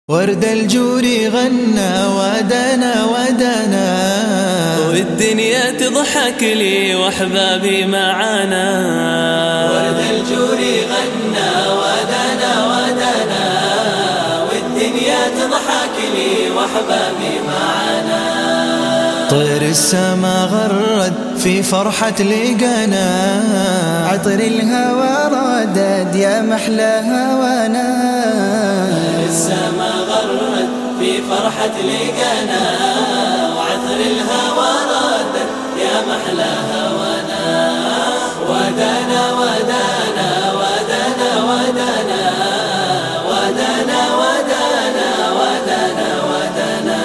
ورد الجور غنى ودنا ودنا والدنيا تضحك لي واحبابي معانا ورد الجور غنى ودنا ودنا والدنيا تضحك لي واحبابي معانا طير السما غرد في فرحة لقنا عطر الهوى ردد يا محلى هوانا السما غرد في فرحة لقنا وعطر الهوى ردد يا محلى هوانا ودنا ودنا ودنا ودنا ودنا ودنا ودنا ودنا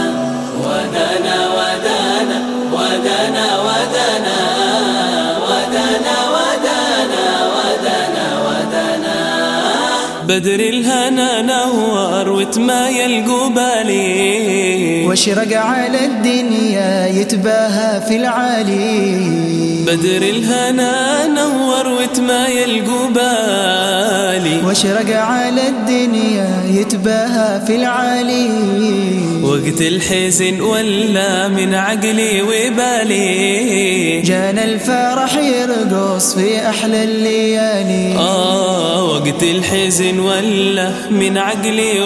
ودنا ودنا ودنا ودنا ودنا ودنا ودنا ودنا بدر الهنا نور وتمايل قبالي واشرق على الدنيا يتباهى في العالي بدر الهنا نور وتمايل قبالي واشرق على الدنيا يتباهى في العالي وقت الحزن ولا من عقلي وبالي جانا الفرح يرقص في أحلى الليالي آه وقت الحزن ولا من عقلي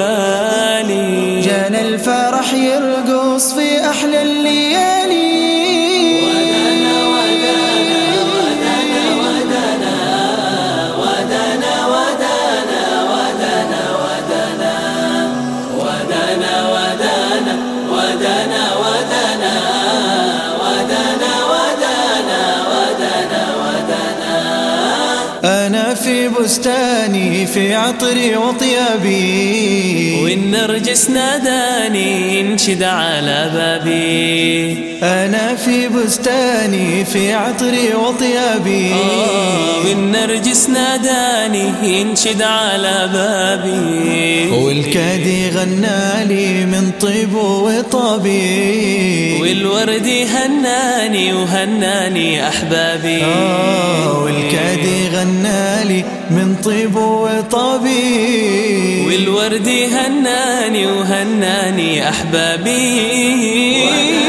وبالي جانا الفرح يرقص في أحلى الليالي ودنا ودنا ودنا ودنا ودنا ودنا ودنا ودنا ودنا ودنا ودنا ودنا ودنا ودنا ودنا ودنا أنا في بستاني في عطري وطيابي والنرجس ناداني انشد على بابي أنا في بستاني في عطري وطيابي آه والنرجس ناداني ينشد على بابي والكادي غنالي من طيب وطبي والورد هناني وهناني أحبابي آه والكادي غنالي من طيب وطبي والورد هناني وهناني أحبابي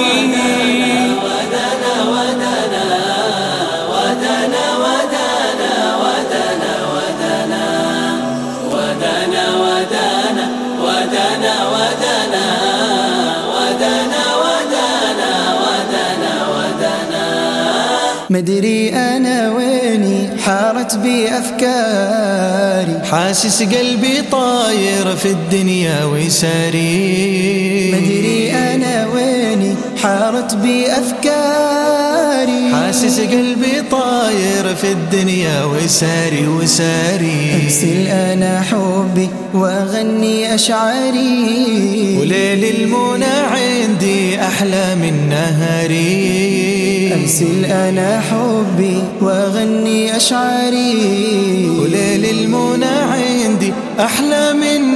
ودنا ودنا ودنا ودنا ودنا ودنا ودنا ودنا مدري أنا ويني حارت بي أفكاري حاسس قلبي طاير في الدنيا وساري مدري أنا ويني حارت بي أفكاري حاسس قلبي طاير في الدنيا وساري وساري أرسل أنا حبي وأغني أشعاري وليل المنى عندي أحلى من نهاري أرسل أنا حبي وأغني أشعاري وليل المنى عندي أحلى من